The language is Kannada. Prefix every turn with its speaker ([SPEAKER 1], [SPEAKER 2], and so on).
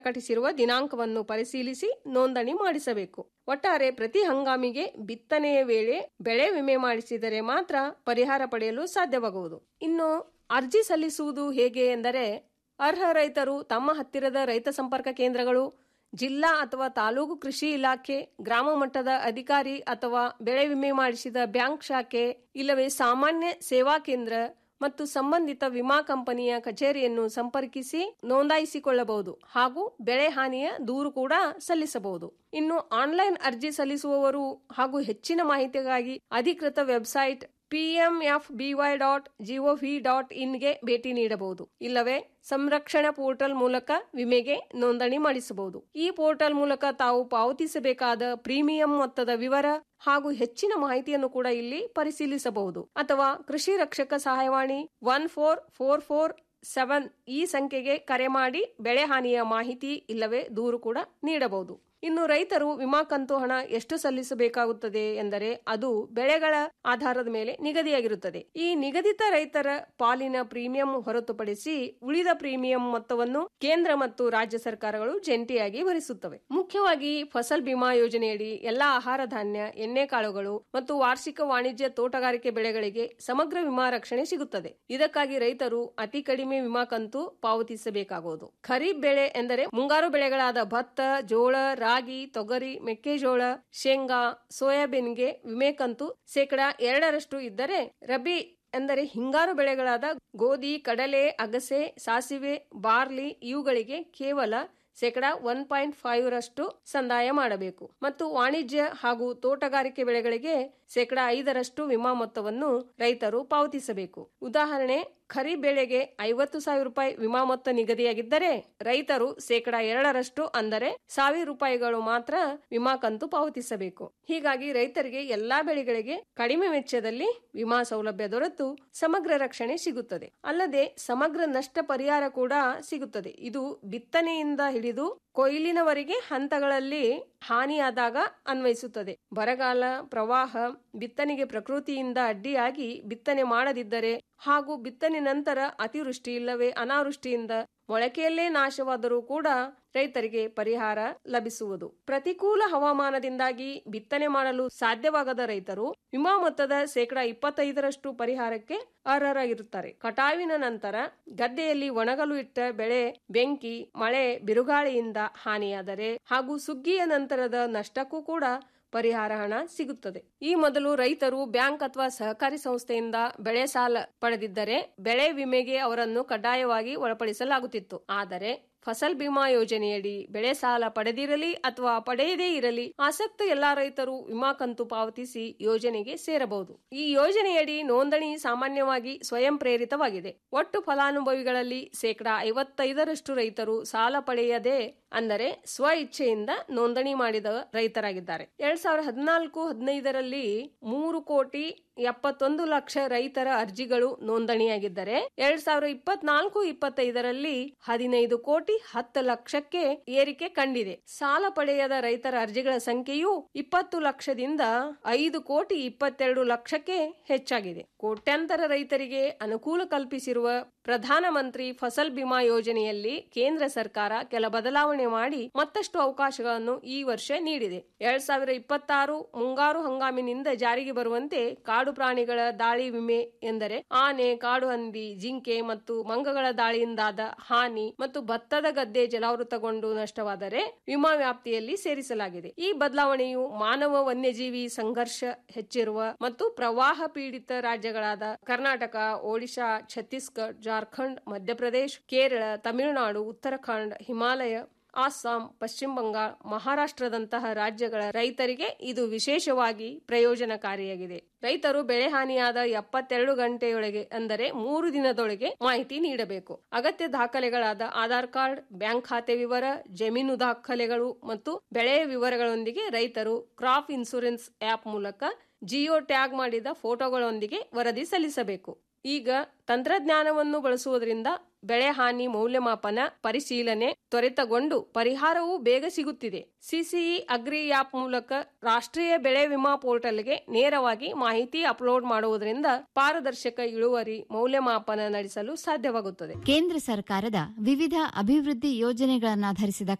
[SPEAKER 1] ಪ್ರಕಟಿಸಿರುವ ದಿನಾಂಕವನ್ನು ಪರಿಶೀಲಿಸಿ ನೋಂದಣಿ ಮಾಡಿಸಬೇಕು ಒಟ್ಟಾರೆ ಪ್ರತಿ ಹಂಗಾಮಿಗೆ ಬಿತ್ತನೆಯ ವೇಳೆ ಬೆಳೆ ವಿಮೆ ಮಾಡಿಸಿದರೆ ಮಾತ್ರ ಪರಿಹಾರ ಪಡೆಯಲು ಸಾಧ್ಯವಾಗುವುದು ಇನ್ನು ಅರ್ಜಿ ಸಲ್ಲಿಸುವುದು ಹೇಗೆ ಎಂದರೆ ಅರ್ಹ ರೈತರು ತಮ್ಮ ಹತ್ತಿರದ ರೈತ ಸಂಪರ್ಕ ಕೇಂದ್ರಗಳು ಜಿಲ್ಲಾ ಅಥವಾ ತಾಲೂಕು ಕೃಷಿ ಇಲಾಖೆ ಗ್ರಾಮ ಮಟ್ಟದ ಅಧಿಕಾರಿ ಅಥವಾ ಬೆಳೆ ವಿಮೆ ಮಾಡಿಸಿದ ಬ್ಯಾಂಕ್ ಶಾಖೆ ಇಲ್ಲವೇ ಸಾಮಾನ್ಯ ಸೇವಾ ಕೇಂದ್ರ ಮತ್ತು ಸಂಬಂಧಿತ ವಿಮಾ ಕಂಪನಿಯ ಕಚೇರಿಯನ್ನು ಸಂಪರ್ಕಿಸಿ ನೋಂದಾಯಿಸಿಕೊಳ್ಳಬಹುದು ಹಾಗೂ ಬೆಳೆ ಹಾನಿಯ ದೂರು ಕೂಡ ಸಲ್ಲಿಸಬಹುದು ಇನ್ನು ಆನ್ಲೈನ್ ಅರ್ಜಿ ಸಲ್ಲಿಸುವವರು ಹಾಗೂ ಹೆಚ್ಚಿನ ಮಾಹಿತಿಗಾಗಿ ಅಧಿಕೃತ website PMFBY dot gov dot ಇನ್ಗೆ ಭೇಟಿ ನೀಡಬಹುದು ಇಲ್ಲವೇ ಸಂರಕ್ಷಣಾ ಪೋರ್ಟಲ್ ಮೂಲಕ ವಿಮೆಗೆ ನೋಂದಣಿ ಮಾಡಿಸಬಹುದು ಈ ಪೋರ್ಟಲ್ ಮೂಲಕ ತಾವು ಪಾವತಿಸಬೇಕಾದ ಪ್ರೀಮಿಯಂ ಮೊತ್ತದ ವಿವರ ಹಾಗೂ ಹೆಚ್ಚಿನ ಮಾಹಿತಿಯನ್ನು ಕೂಡ ಇಲ್ಲಿ ಪರಿಶೀಲಿಸಬಹುದು ಅಥವಾ ಕೃಷಿ ರಕ್ಷಕ ಸಹಾಯವಾಣಿ one four four four seven ಈ ಸಂಖ್ಯೆಗೆ ಕರೆ ಮಾಡಿ ಬೆಳೆ ಹಾನಿಯ ಮಾಹಿತಿ ಇಲ್ಲವೇ ದೂರು ಕೂಡ ನೀಡಬಹುದು ಇನ್ನು ರೈತರು ವಿಮಾ ಕಂತು ಹಣ ಎಷ್ಟು ಸಲ್ಲಿಸಬೇಕಾಗುತ್ತದೆ ಎಂದರೆ ಅದು ಬೆಳೆಗಳ ಆಧಾರದ ಮೇಲೆ ನಿಗದಿಯಾಗಿರುತ್ತದೆ ಈ ನಿಗದಿತ ರೈತರ ಪಾಲಿನ ಪ್ರೀಮಿಯಂ ಹೊರತುಪಡಿಸಿ ಉಳಿದ ಪ್ರೀಮಿಯಂ ಮೊತ್ತವನ್ನು ಕೇಂದ್ರ ಮತ್ತು ರಾಜ್ಯ ಸರ್ಕಾರಗಳು ಜಂಟಿಯಾಗಿ ಭರಿಸುತ್ತವೆ ಮುಖ್ಯವಾಗಿ ಫಸಲ್ ಬಿಮಾ ಯೋಜನೆಯಡಿ ಎಲ್ಲಾ ಆಹಾರ ಧಾನ್ಯ ಎಣ್ಣೆಕಾಳುಗಳು ಮತ್ತು ವಾರ್ಷಿಕ ವಾಣಿಜ್ಯ ತೋಟಗಾರಿಕೆ ಬೆಳೆಗಳಿಗೆ ಸಮಗ್ರ ವಿಮಾ ರಕ್ಷಣೆ ಸಿಗುತ್ತದೆ ಇದಕ್ಕಾಗಿ ರೈತರು ಅತಿ ಕಡಿಮೆ ವಿಮಾ ಕಂತು ಪಾವತಿಸಬೇಕಾಗುವುದು ಖರೀಫ್ ಬೆಳೆ ಎಂದರೆ ಮುಂಗಾರು ಬೆಳೆಗಳಾದ ಭತ್ತ ಜೋಳ ರಾಗಿ ತೊಗರಿ ಮೆಕ್ಕೆಜೋಳ ಶೇಂಗಾ ಸೋಯಾಬೀನ್ಗೆ ವಿಮೆ ಕಂತು ಶೇಕಡಾ ಎರಡರಷ್ಟು ಇದ್ದರೆ ರಬಿ ಎಂದರೆ ಹಿಂಗಾರು ಬೆಳೆಗಳಾದ ಗೋಧಿ ಕಡಲೆ ಅಗಸೆ ಸಾಸಿವೆ ಬಾರ್ಲಿ ಇವುಗಳಿಗೆ ಕೇವಲ ಶೇಕಡಾ ಒನ್ ಪಾಯಿಂಟ್ ಫೈವ್ ರಷ್ಟು ಸಂದಾಯ ಮಾಡಬೇಕು ಮತ್ತು ವಾಣಿಜ್ಯ ಹಾಗೂ ತೋಟಗಾರಿಕೆ ಬೆಳೆಗಳಿಗೆ ಶೇಕಡಾ ಐದರಷ್ಟು ವಿಮಾ ಮೊತ್ತವನ್ನು ರೈತರು ಪಾವತಿಸಬೇಕು ಉದಾಹರಣೆ ಖರೀಫ್ ಬೆಳೆಗೆ ಐವತ್ತು ಸಾವಿರ ರೂಪಾಯಿ ವಿಮಾ ಮೊತ್ತ ನಿಗದಿಯಾಗಿದ್ದರೆ ರೈತರು ಶೇಕಡಾ ಎರಡರಷ್ಟು ಅಂದರೆ ಸಾವಿರ ರೂಪಾಯಿಗಳು ಮಾತ್ರ ವಿಮಾ ಕಂತು ಪಾವತಿಸಬೇಕು ಹೀಗಾಗಿ ರೈತರಿಗೆ ಎಲ್ಲಾ ಬೆಳೆಗಳಿಗೆ ಕಡಿಮೆ ವೆಚ್ಚದಲ್ಲಿ ವಿಮಾ ಸೌಲಭ್ಯ ದೊರೆತು ಸಮಗ್ರ ರಕ್ಷಣೆ ಸಿಗುತ್ತದೆ ಅಲ್ಲದೆ ಸಮಗ್ರ ನಷ್ಟ ಪರಿಹಾರ ಕೂಡ ಸಿಗುತ್ತದೆ ಇದು ಬಿತ್ತನೆಯಿಂದ ಹಿಡಿದು ಕೊಯ್ಲಿನವರೆಗೆ ಹಂತಗಳಲ್ಲಿ ಹಾನಿಯಾದಾಗ ಅನ್ವಯಿಸುತ್ತದೆ ಬರಗಾಲ ಪ್ರವಾಹ ಬಿತ್ತನೆಗೆ ಪ್ರಕೃತಿಯಿಂದ ಅಡ್ಡಿಯಾಗಿ ಬಿತ್ತನೆ ಮಾಡದಿದ್ದರೆ ಹಾಗೂ ಬಿತ್ತನೆ ನಂತರ ಅತಿವೃಷ್ಟಿ ಇಲ್ಲವೇ ಅನಾವೃಷ್ಟಿಯಿಂದ ಮೊಳಕೆಯಲ್ಲೇ ನಾಶವಾದರೂ ಕೂಡ ರೈತರಿಗೆ ಪರಿಹಾರ ಲಭಿಸುವುದು ಪ್ರತಿಕೂಲ ಹವಾಮಾನದಿಂದಾಗಿ ಬಿತ್ತನೆ ಮಾಡಲು ಸಾಧ್ಯವಾಗದ ರೈತರು ವಿಮಾ ಮೊತ್ತದ ಶೇಕಡಾ ಇಪ್ಪತ್ತೈದರಷ್ಟು ಪರಿಹಾರಕ್ಕೆ ಅರ್ಹರಾಗಿರುತ್ತಾರೆ ಕಟಾವಿನ ನಂತರ ಗದ್ದೆಯಲ್ಲಿ ಒಣಗಲು ಇಟ್ಟ ಬೆಳೆ ಬೆಂಕಿ ಮಳೆ ಬಿರುಗಾಳಿಯಿಂದ ಹಾನಿಯಾದರೆ ಹಾಗೂ ಸುಗ್ಗಿಯ ನಂತರದ ನಷ್ಟಕ್ಕೂ ಕೂಡ ಪರಿಹಾರ ಹಣ ಸಿಗುತ್ತದೆ ಈ ಮೊದಲು ರೈತರು ಬ್ಯಾಂಕ್ ಅಥವಾ ಸಹಕಾರಿ ಸಂಸ್ಥೆಯಿಂದ ಬೆಳೆ ಸಾಲ ಪಡೆದಿದ್ದರೆ ಬೆಳೆ ವಿಮೆಗೆ ಅವರನ್ನು ಕಡ್ಡಾಯವಾಗಿ ಒಳಪಡಿಸಲಾಗುತ್ತಿತ್ತು ಆದರೆ ಫಸಲ್ ಬಿಮಾ ಯೋಜನೆಯಡಿ ಬೆಳೆ ಸಾಲ ಪಡೆದಿರಲಿ ಅಥವಾ ಪಡೆಯದೇ ಇರಲಿ ಆಸಕ್ತ ಎಲ್ಲಾ ರೈತರು ವಿಮಾ ಕಂತು ಪಾವತಿಸಿ ಯೋಜನೆಗೆ ಸೇರಬಹುದು ಈ ಯೋಜನೆಯಡಿ ನೋಂದಣಿ ಸಾಮಾನ್ಯವಾಗಿ ಸ್ವಯಂ ಪ್ರೇರಿತವಾಗಿದೆ ಒಟ್ಟು ಫಲಾನುಭವಿಗಳಲ್ಲಿ ಶೇಕಡಾ ಐವತ್ತೈದರಷ್ಟು ರೈತರು ಸಾಲ ಪಡೆಯದೆ ಅಂದರೆ ಸ್ವ ಇಚ್ಛೆಯಿಂದ ನೋಂದಣಿ ಮಾಡಿದ ರೈತರಾಗಿದ್ದಾರೆ ಎರಡ್ ಸಾವಿರದ ಹದಿನಾಲ್ಕು ಹದಿನೈದರಲ್ಲಿ ಮೂರು ಕೋಟಿ ಎಪ್ಪತ್ತೊಂದು ಲಕ್ಷ ರೈತರ ಅರ್ಜಿಗಳು ನೋಂದಣಿಯಾಗಿದ್ದರೆ ಎರಡ್ ಸಾವಿರದ ಇಪ್ಪತ್ನಾಲ್ಕು ಇಪ್ಪತ್ತೈದರಲ್ಲಿ ಹದಿನೈದು ಕೋಟಿ ಹತ್ತು ಲಕ್ಷಕ್ಕೆ ಏರಿಕೆ ಕಂಡಿದೆ ಸಾಲ ಪಡೆಯದ ರೈತರ ಅರ್ಜಿಗಳ ಸಂಖ್ಯೆಯು ಇಪ್ಪತ್ತು ಲಕ್ಷದಿಂದ ಐದು ಕೋಟಿ ಇಪ್ಪತ್ತೆರಡು ಲಕ್ಷಕ್ಕೆ ಹೆಚ್ಚಾಗಿದೆ ಕೋಟ್ಯಾಂತರ ರೈತರಿಗೆ ಅನುಕೂಲ ಕಲ್ಪಿಸಿರುವ ಪ್ರಧಾನಮಂತ್ರಿ ಫಸಲ್ ಬಿಮಾ ಯೋಜನೆಯಲ್ಲಿ ಕೇಂದ್ರ ಸರ್ಕಾರ ಕೆಲ ಬದಲಾವಣೆ ಮಾಡಿ ಮತ್ತಷ್ಟು ಅವಕಾಶಗಳನ್ನು ಈ ವರ್ಷ ನೀಡಿದೆ ಎರಡ್ ಸಾವಿರದ ಇಪ್ಪತ್ತಾರು ಮುಂಗಾರು ಹಂಗಾಮಿನಿಂದ ಜಾರಿಗೆ ಬರುವಂತೆ ಕಾಡು ಪ್ರಾಣಿಗಳ ದಾಳಿ ವಿಮೆ ಎಂದರೆ ಆನೆ ಕಾಡು ಹಂದಿ ಜಿಂಕೆ ಮತ್ತು ಮಂಗಗಳ ದಾಳಿಯಿಂದಾದ ಹಾನಿ ಮತ್ತು ಭತ್ತದ ಗದ್ದೆ ಜಲಾವೃತಗೊಂಡು ನಷ್ಟವಾದರೆ ವಿಮಾ ವ್ಯಾಪ್ತಿಯಲ್ಲಿ ಸೇರಿಸಲಾಗಿದೆ ಈ ಬದಲಾವಣೆಯು ಮಾನವ ವನ್ಯಜೀವಿ ಸಂಘರ್ಷ ಹೆಚ್ಚಿರುವ ಮತ್ತು ಪ್ರವಾಹ ಪೀಡಿತ ರಾಜ್ಯಗಳಾದ ಕರ್ನಾಟಕ ಒಡಿಶಾ ಛತ್ತೀಸ್ಗಢ ಜಾರ್ಖಂಡ್ ಮಧ್ಯಪ್ರದೇಶ ಕೇರಳ ತಮಿಳುನಾಡು ಉತ್ತರಾಖಂಡ್ ಹಿಮಾಲಯ ಅಸ್ಸಾಂ ಪಶ್ಚಿಮ ಬಂಗಾಳ ಮಹಾರಾಷ್ಟ್ರದಂತಹ ರಾಜ್ಯಗಳ ರೈತರಿಗೆ ಇದು ವಿಶೇಷವಾಗಿ ಪ್ರಯೋಜನಕಾರಿಯಾಗಿದೆ ರೈತರು ಬೆಳೆ ಹಾನಿಯಾದ ಎಪ್ಪತ್ತೆರಡು ಗಂಟೆಯೊಳಗೆ ಅಂದರೆ ಮೂರು ದಿನದೊಳಗೆ ಮಾಹಿತಿ ನೀಡಬೇಕು ಅಗತ್ಯ ದಾಖಲೆಗಳಾದ ಆಧಾರ್ ಕಾರ್ಡ್ ಬ್ಯಾಂಕ್ ಖಾತೆ ವಿವರ ಜಮೀನು ದಾಖಲೆಗಳು ಮತ್ತು ಬೆಳೆಯ ವಿವರಗಳೊಂದಿಗೆ ರೈತರು ಕ್ರಾಪ್ ಇನ್ಸೂರೆನ್ಸ್ ಆಪ್ ಮೂಲಕ ಜಿಯೋ ಟ್ಯಾಗ್ ಮಾಡಿದ ಫೋಟೋಗಳೊಂದಿಗೆ ವರದಿ ಸಲ್ಲಿಸಬೇಕು ಈಗ ತಂತ್ರಜ್ಞಾನವನ್ನು ಬಳಸುವುದರಿಂದ ಬೆಳೆ ಹಾನಿ ಮೌಲ್ಯಮಾಪನ ಪರಿಶೀಲನೆ ತ್ವರಿತಗೊಂಡು ಪರಿಹಾರವೂ ಬೇಗ ಸಿಗುತ್ತಿದೆ ಸಿಸಿಇ ಅಗ್ರಿ ಆ್ಯಪ್ ಮೂಲಕ ರಾಷ್ಟ್ರೀಯ ಬೆಳೆ ವಿಮಾ ಪೋರ್ಟಲ್ಗೆ ನೇರವಾಗಿ ಮಾಹಿತಿ ಅಪ್ಲೋಡ್ ಮಾಡುವುದರಿಂದ ಪಾರದರ್ಶಕ ಇಳುವರಿ ಮೌಲ್ಯಮಾಪನ ನಡೆಸಲು ಸಾಧ್ಯವಾಗುತ್ತದೆ
[SPEAKER 2] ಕೇಂದ್ರ ಸರ್ಕಾರದ ವಿವಿಧ ಅಭಿವೃದ್ಧಿ ಯೋಜನೆಗಳನ್ನಾಧರಿಸಿದ